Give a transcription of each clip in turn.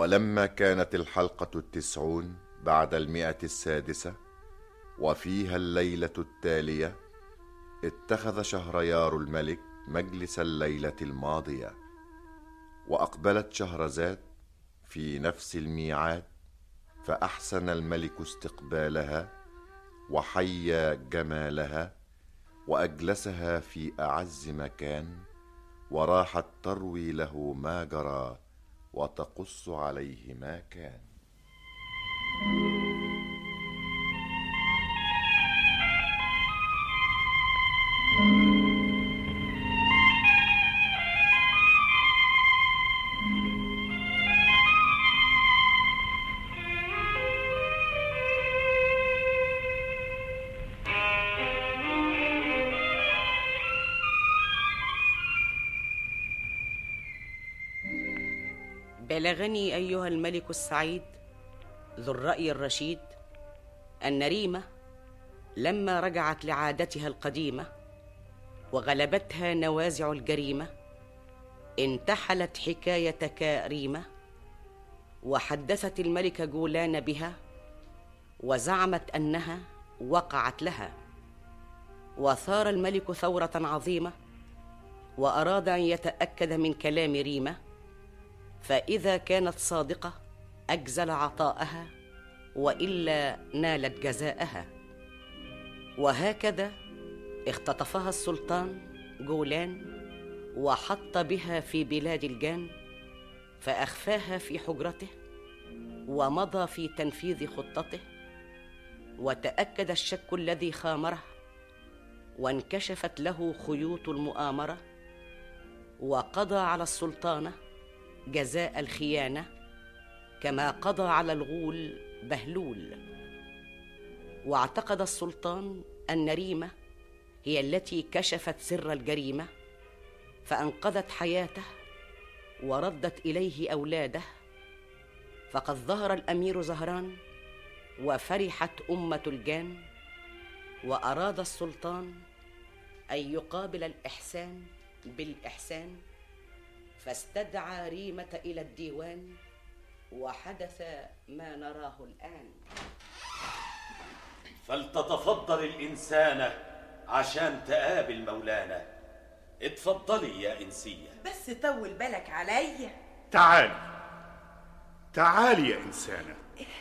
ولما كانت الحلقة التسعون بعد المئة السادسة وفيها الليلة التالية اتخذ شهريار الملك مجلس الليلة الماضية وأقبلت شهرزاد في نفس الميعاد فأحسن الملك استقبالها وحيا جمالها وأجلسها في أعز مكان وراحت تروي له ما جرى وتقص عليه ما كان بلغني ايها الملك السعيد ذو الراي الرشيد ان ريمه لما رجعت لعادتها القديمه وغلبتها نوازع الجريمه انتحلت حكايه كريمه وحدثت الملك جولان بها وزعمت انها وقعت لها وثار الملك ثوره عظيمه واراد ان يتاكد من كلام ريمه فاذا كانت صادقه اجزل عطاءها والا نالت جزاءها وهكذا اختطفها السلطان جولان وحط بها في بلاد الجان فاخفاها في حجرته ومضى في تنفيذ خطته وتاكد الشك الذي خامره وانكشفت له خيوط المؤامره وقضى على السلطانه جزاء الخيانه كما قضى على الغول بهلول واعتقد السلطان ان ريمه هي التي كشفت سر الجريمه فانقذت حياته وردت اليه اولاده فقد ظهر الامير زهران وفرحت امه الجان واراد السلطان ان يقابل الاحسان بالاحسان فاستدعى ريمه الى الديوان وحدث ما نراه الان فلتتفضل الإنسانة عشان تقابل مولانا اتفضلي يا إنسية بس طول بالك عليا تعالي تعالي يا إنسانة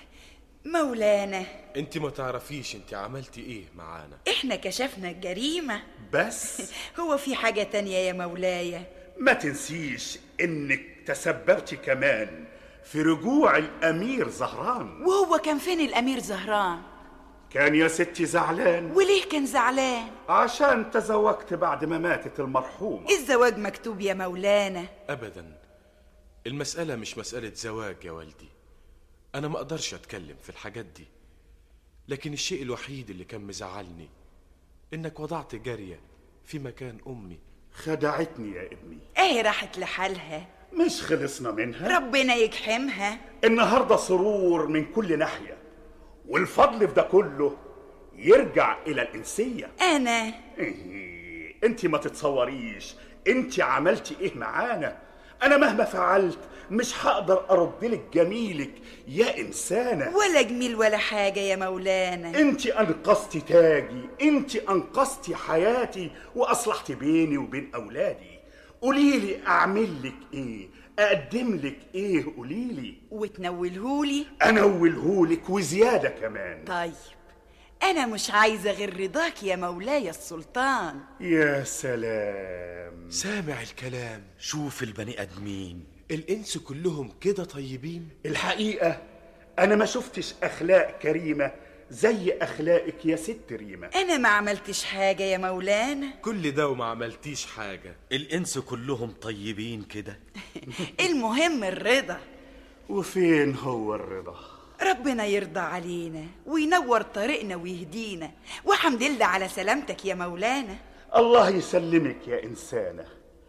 مولانا انت ما تعرفيش انت عملتي ايه معانا احنا كشفنا الجريمة بس هو في حاجة تانية يا مولاي ما تنسيش إنك تسببتي كمان في رجوع الأمير زهران وهو كان فين الأمير زهران كان يا ستي زعلان وليه كان زعلان عشان تزوجت بعد ما ماتت المرحومة الزواج مكتوب يا مولانا ابدا المسألة مش مسألة زواج يا والدي انا ما اقدرش اتكلم في الحاجات دي لكن الشيء الوحيد اللي كان مزعلني انك وضعت جارية في مكان امي خدعتني يا ابني اهي راحت لحالها مش خلصنا منها ربنا يجحمها النهاردة سرور من كل ناحية والفضل في ده كله يرجع إلى الإنسية انا إيه انت ما تتصوريش انت عملتي ايه معانا انا مهما فعلت مش هقدر ارد لك جميلك يا انسانه ولا جميل ولا حاجة يا مولانا انت انقذتي تاجي انت انقذتي حياتي واصلحتي بيني وبين اولادي قولي لي اعمل لك ايه اقدم لك ايه قولي لي وتنولهولي انولهولك وزياده كمان طيب انا مش عايزة غير رضاك يا مولاي السلطان يا سلام سامع الكلام شوف البني آدمين الانس كلهم كده طيبين الحقيقه انا ما شفتش اخلاق كريمه زي اخلاقك يا ست ريمه انا ما عملتش حاجة يا مولانا كل ده وما عملتيش حاجة الإنس كلهم طيبين كده المهم الرضا وفين هو الرضا ربنا يرضى علينا وينور طريقنا ويهدينا وحمد لله على سلامتك يا مولانا الله يسلمك يا إنسانة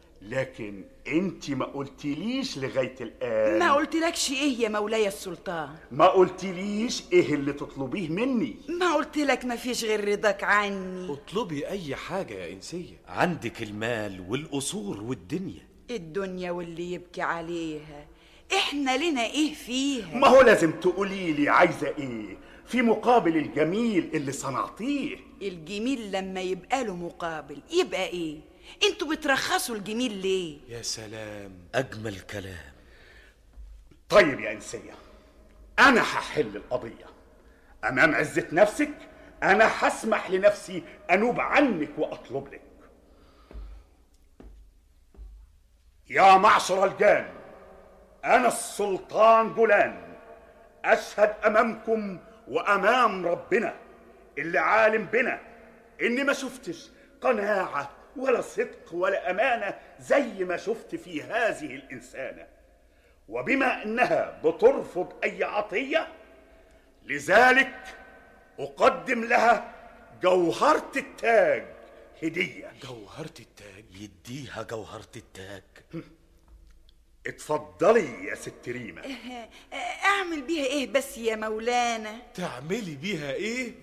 لكن انت ما قلتليش لغاية الآن ما قلتلكش ايه يا مولاي السلطان ما قلتليش ايه اللي تطلبيه مني ما قلتلك ما فيش غير رضاك عني اطلبي اي حاجة يا انسية عندك المال والقصور والدنيا الدنيا واللي يبكي عليها احنا لنا ايه فيها ما هو لازم تقولي لي عايزة ايه في مقابل الجميل اللي صنعتيه الجميل لما يبقى له مقابل يبقى ايه انتوا بترخصوا الجميل ليه يا سلام أجمل كلام طيب يا إنسية أنا هحل القضية أمام عزة نفسك أنا هسمح لنفسي أنوب عنك وأطلب لك يا معشر الجان أنا السلطان جولان أشهد أمامكم وأمام ربنا اللي عالم بنا إني ما شفتش قناعة ولا صدق ولا أمانة زي ما شفت في هذه الإنسانة وبما انها بترفض اي عطيه لذلك اقدم لها جوهره التاج هديه جوهرة التاج يديها جوهرة التاج اتفضلي يا ست ريمه اه، اعمل بيها ايه بس يا مولانا تعملي بيها ايه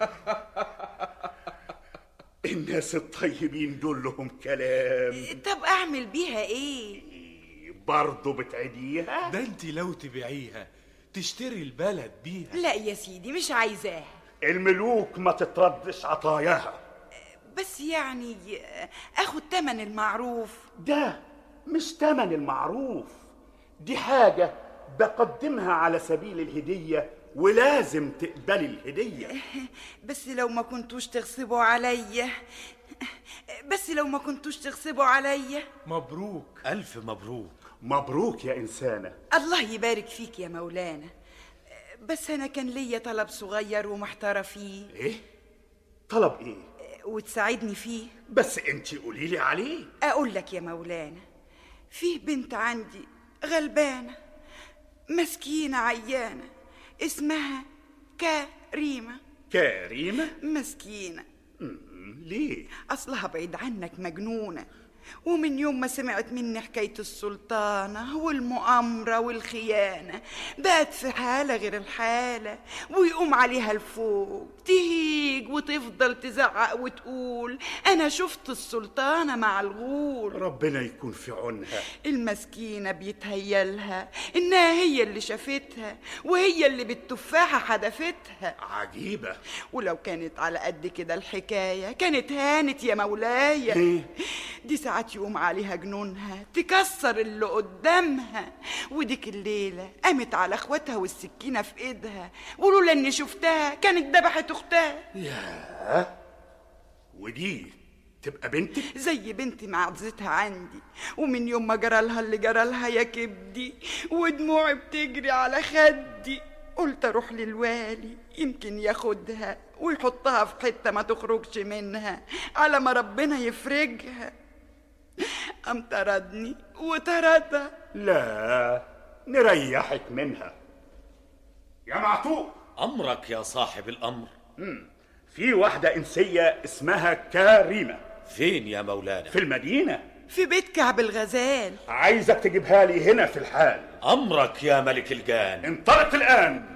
الناس الطيبين دول لهم كلام طب اعمل بيها ايه برضه بتعديها ده انت لو تبيعيها تشتري البلد بيها لا يا سيدي مش عايزاها الملوك ما تتردش عطاياها بس يعني اه، اخد تمن المعروف ده مش تمن المعروف دي حاجة بقدمها على سبيل الهدية ولازم تقبلي الهدية بس لو ما كنتوش تغصبوا عليا بس لو ما كنتوش تغصبوا عليا مبروك ألف مبروك مبروك يا إنسانة الله يبارك فيك يا مولانا بس انا كان ليا طلب صغير ومحتاره فيه إيه؟ طلب إيه؟ وتساعدني فيه بس أنت قولي لي عليه اقول لك يا مولانا فيه بنت عندي غلبانه مسكينه عيانه اسمها كريمه كريمة؟ مسكينه مم، ليه؟ اصلها بعيد عنك مجنونه ومن يوم ما سمعت مني حكاية السلطانة والمؤامرة والخيانة بقت في حالة غير الحالة ويقوم عليها الفوق تهيج وتفضل تزعق وتقول أنا شفت السلطانة مع الغول ربنا يكون في عونها المسكينة بيتهيلها إنها هي اللي شافتها وهي اللي بالتفاحة حدفتها عجيبة ولو كانت على قد كده الحكاية كانت هانت يا مولاي إيه؟ دي ساعات يقوم عليها جنونها تكسر اللي قدامها وديك الليلة قامت على اخواتها والسكينة في ايدها ولولا اني شفتها كانت ذبحت اختها ودي تبقى بنتك؟ زي بنتي معزتها عندي ومن يوم ما جرالها اللي جرالها يا كبدي ودموعي بتجري على خدي قلت اروح للوالي يمكن ياخدها ويحطها في حته ما تخرجش منها على ما ربنا يفرجها قام طردني وطردها لا نريحك منها يا معتوق أمرك يا صاحب الأمر في واحدة إنسية اسمها كريمة فين يا مولانا في المدينة في بيت كعب الغزال عايزك تجيبها لي هنا في الحال أمرك يا ملك الجان انطلق الآن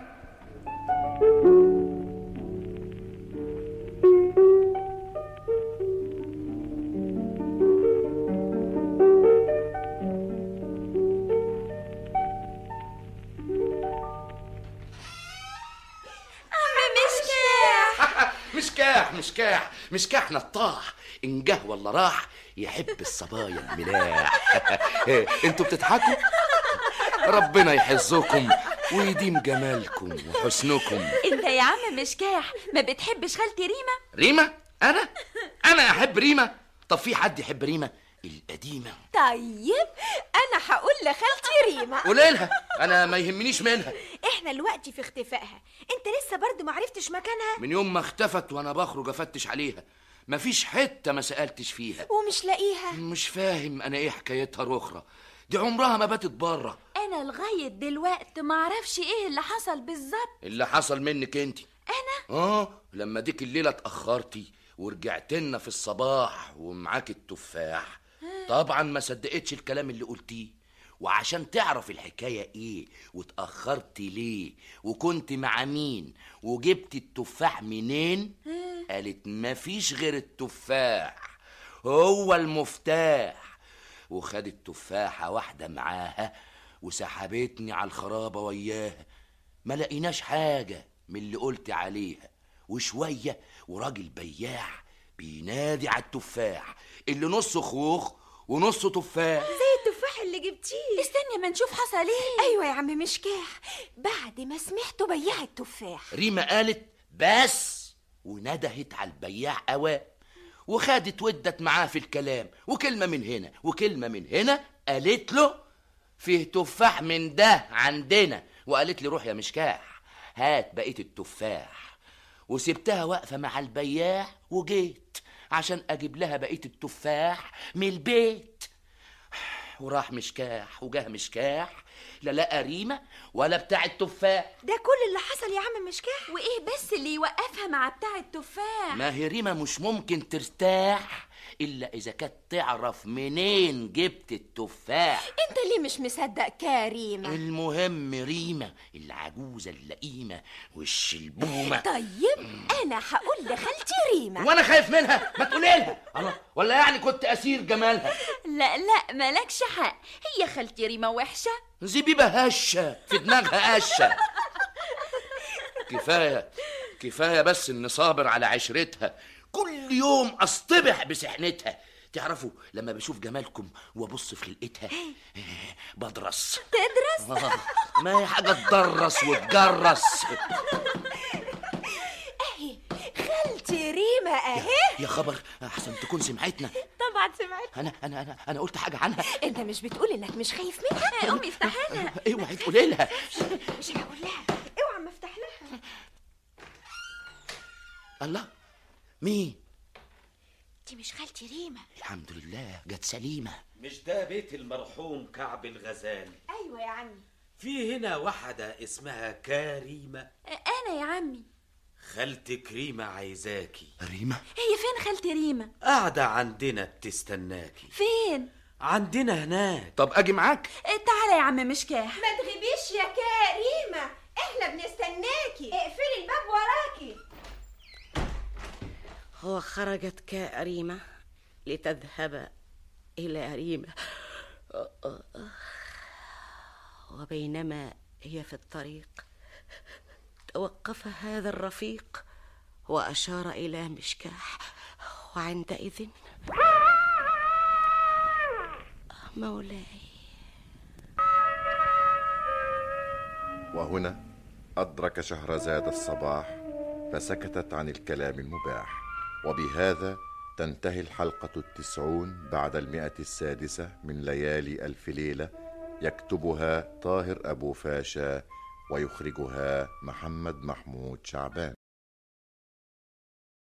مشكاح مشكاح مشكاح مشكاح نطاح إن جه ولا راح يحب الصبايا الملاح انتوا بتضحكوا ربنا يحفظكم ويديم جمالكم وحسنكم انت يا عم مشكاح ما بتحبش خالتي ريما ريما انا انا احب ريما طب في حد يحب ريما القديمه طيب انا هقول لخالتي ريما قولي لها انا ما يهمنيش منها احنا دلوقتي في اختفائها انت لسه برضه معرفتش مكانها من يوم ما اختفت وانا بخرج افتش عليها مفيش حته ما سالتش فيها ومش لاقيها مش فاهم انا ايه حكايتها الاخرى دي عمرها ما باتت بره انا لغايه دلوقتي معرفش ايه اللي حصل بالظبط اللي حصل منك انت انا اه لما ديك الليله اتاخرتي ورجعت لنا في الصباح ومعاك التفاح طبعا ما صدقتش الكلام اللي قلتيه وعشان تعرف الحكايه ايه واتاخرتي ليه وكنت مع مين وجبت التفاح منين قالت مفيش غير التفاح هو المفتاح وخدت تفاحه واحده معاها وسحبتني على الخرابة وياها ما لقيناش حاجة من اللي قلت عليها وشوية وراجل بياع بينادي على التفاح اللي نصه خوخ ونصه تفاح زي التفاح اللي جبتيه استني ما نشوف حصل ايه ايوه يا عم مشكاح بعد ما سمعته بياع التفاح ريما قالت بس وندهت على البياع قوام وخدت ودت معاه في الكلام وكلمة من هنا وكلمة من هنا قالت له فيه تفاح من ده عندنا وقالت لي روح يا مشكاح هات بقية التفاح وسبتها واقفة مع البياع وجيت عشان أجيب لها بقية التفاح من البيت وراح مشكاح وجاه مشكاح لا لقى ريمة ولا بتاع التفاح ده كل اللي حصل يا عم مشكاح وايه بس اللي يوقفها مع بتاع التفاح ما هي ريما مش ممكن ترتاح إلا إذا كانت تعرف منين جبت التفاح انت ليه مش مصدق كريمة المهم ريما العجوزة اللئيمة والشلبومة طيب انا هقول لخالتي ريمة وأنا خايف منها ما تقولي لها الله ولا يعني كنت أسير جمالها لا لا مالكش حق هي خالتي ريمة وحشة زبيبة هشة في دماغها قشة كفاية كفاية بس إني صابر على عشرتها كل يوم أصطبح بسحنتها تعرفوا لما بشوف جمالكم وابص في خلقتها بدرس تدرس آه، ما هي حاجة تدرس وتجرس اهي خالتي ريمة اهي يا خبر أحسن تكون سمعتنا طبعا سمعت أنا أنا أنا أنا قلت حاجة عنها انت مش بتقول انك مش خايف منها قومي افتحي لها اوعي تقولي لها مش هقول لها اوعى ما افتح لها الله مين دي مش خالتي ريمة الحمد لله جت سليمة مش ده بيت المرحوم كعب الغزال ايوه يا عمي في هنا واحدة اسمها كريمة انا يا عمي خالتك ريمة عايزاكي ريمة هي فين خالتي ريمة قاعدة عندنا بتستناكي فين عندنا هناك طب أجي معاك تعالى يا عم مشكاح ما تغيبيش يا كريمة احنا بنستناكي اقفلي الباب وراكي وخرجت كريمة لتذهب إلى ريمة وبينما هي في الطريق توقف هذا الرفيق وأشار إلى مشكاح وعندئذ مولاي وهنا أدرك شهرزاد الصباح فسكتت عن الكلام المباح وبهذا تنتهي الحلقة التسعون بعد المئة السادسة من ليالي ألف ليلة يكتبها طاهر أبو فاشا ويخرجها محمد محمود شعبان